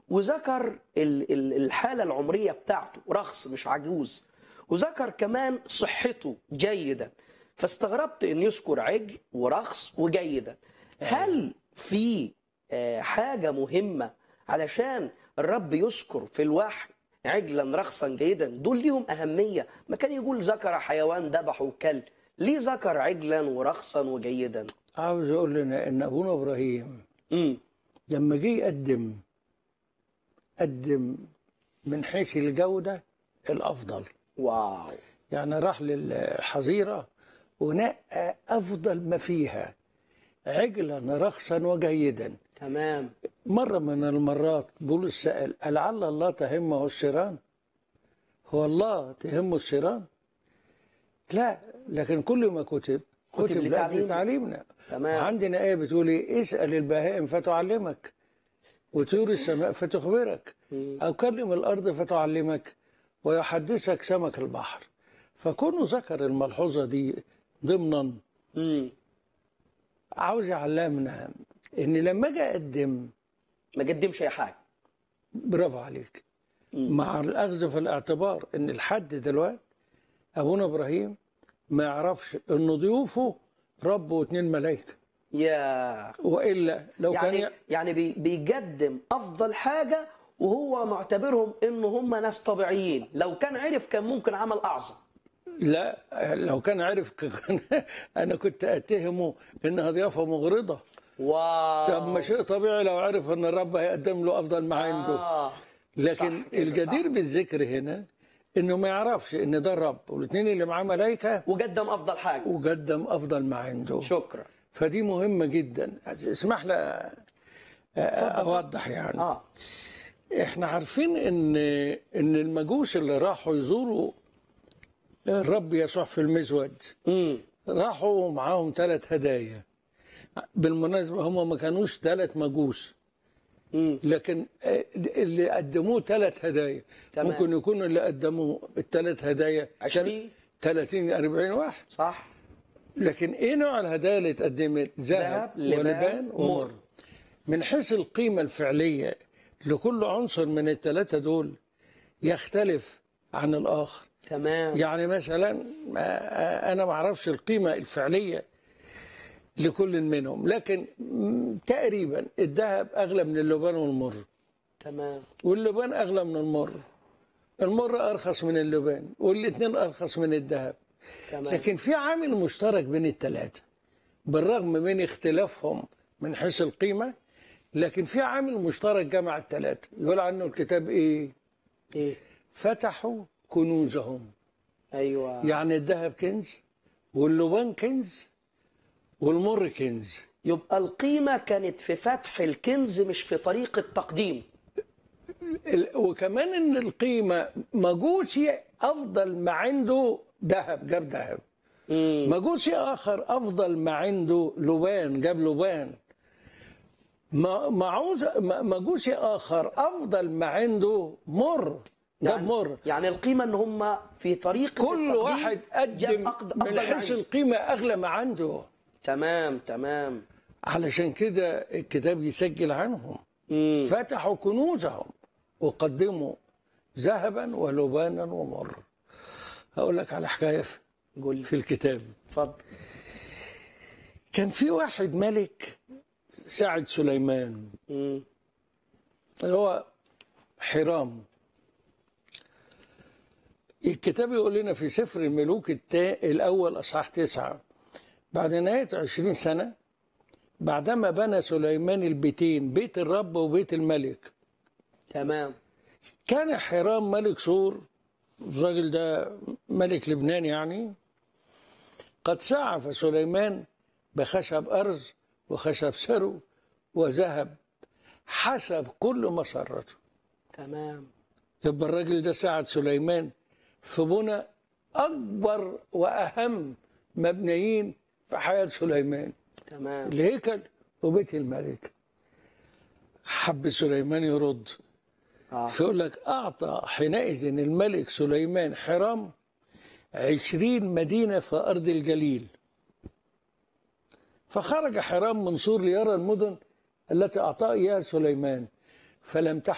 وذكر ال- ال- الحالة العمرية بتاعته رخص مش عجوز وذكر كمان صحته جيدة فاستغربت ان يذكر عجل ورخص وجيدا هل في آه، حاجة مهمة علشان الرب يذكر في الوحي عجلا رخصا جيدا دول ليهم أهمية ما كان يقول ذكر حيوان ذبح وكل ليه ذكر عجلا ورخصا وجيدا عاوز اقول لنا ان ابونا ابراهيم امم لما جه يقدم قدم من حيث الجوده الافضل واو يعني راح للحظيره ونقى افضل ما فيها عجلا رخصا وجيدا تمام مره من المرات بولس سال لعل الله تهمه السيران هو الله تهمه السيران لا لكن كل ما كتب كتب كتب لتعليمنا. لأجل تعليمنا تمام عندنا آية بتقول إيه اسأل البهائم فتعلمك وطيور السماء فتخبرك مم. أو كلم الأرض فتعلمك ويحدثك سمك البحر فكونه ذكر الملحوظة دي ضمنا مم. عاوز يعلمنا إن لما أجي أقدم ما قدمش اي حاجه برافو عليك مم. مع الأخذ في الاعتبار إن الحد دلوقتي أبونا إبراهيم ما يعرفش إن ضيوفه ربوا اتنين ملايكة يا وإلا لو كان يعني ي... يعني بي- بيقدم افضل حاجه وهو معتبرهم ان هم ناس طبيعيين لو كان عرف كان ممكن عمل اعظم لا لو كان عرف كان انا كنت اتهمه انها ضيافه مغرضه واو طب ما شيء طبيعي لو عرف ان الرب هيقدم له افضل ما عنده آه. لكن صح كده، الجدير صح. بالذكر هنا انه ما يعرفش ان ده الرب والاثنين اللي معاه ملائكه وقدم افضل حاجه وقدم افضل ما عنده شكرا فدي مهمه جدا اسمح لي اوضح يعني اه احنا عارفين ان ان المجوس اللي راحوا يزوروا الرب يسوع في المزود امم راحوا معاهم ثلاث هدايا بالمناسبة هم ما كانوش ثلاث مجوس امم لكن آه، اللي قدموه ثلاث هدايا تمام. ممكن يكونوا اللي قدموا الثلاث هدايا 20 30 40 واحد صح لكن ايه نوع الهدايا اللي اتقدمت ذهب، ذهب لبان، ولبان مر. ومر من حيث القيمة الفعلية لكل عنصر من الثلاثة دول يختلف عن الآخر تمام يعني مثلا آه، انا ما اعرفش القيمه الفعليه لكل منهم لكن م، تقريبا الذهب اغلى من اللبان والمر تمام واللبان اغلى من المر المر ارخص من اللبان والاثنين ارخص من الذهب تمام لكن في عامل مشترك بين الثلاثه بالرغم من اختلافهم من حيث القيمه لكن في عامل مشترك جمع الثلاثه يقول عنه الكتاب ايه ايه فتحوا كنوزهم ايوه يعني الذهب كنز واللبان كنز والمر كنز يبقى القيمه كانت في فتح الكنز مش في طريقه تقديمه ال- وكمان ان القيمه مجوسي افضل ما عنده ذهب جاب ذهب امم مجوسي اخر افضل ما عنده لبان جاب لبان ما- معوز م- مجوسي اخر افضل ما عنده مر جاب يعني, مر يعني القيمه ان هم في طريقه كل التقديم واحد جاب قدم أقد- من افضل حيث عنده. القيمه اغلى ما عنده تمام تمام علشان كده الكتاب يسجل عنهم امم فتحوا كنوزهم وقدموا ذهبا ولبانا ومر هقول لك على حكايه في- قول لي في الكتاب اتفضل كان في واحد ملك ساعد سليمان امم هو حرام الكتاب يقول لنا في سفر الملوك التا الأول أصحاح تسعة بعد نهاية عشرين سنة بعدما بنى سليمان البيتين بيت الرب وبيت الملك تمام كان حرام ملك سور الراجل ده ملك لبنان يعني قد سعف سليمان بخشب أرز وخشب سرو وذهب حسب كل مسرته تمام يبقى الراجل ده ساعد سليمان في بنى أكبر وأهم مبنيين في حياة سليمان تمام الهيكل وبيت الملك حب سليمان يرد اه فيقول لك أعطى حينئذ الملك سليمان حرام عشرين مدينة في أرض الجليل فخرج حرام من سور ليرى المدن التي أعطاه إياها سليمان فلم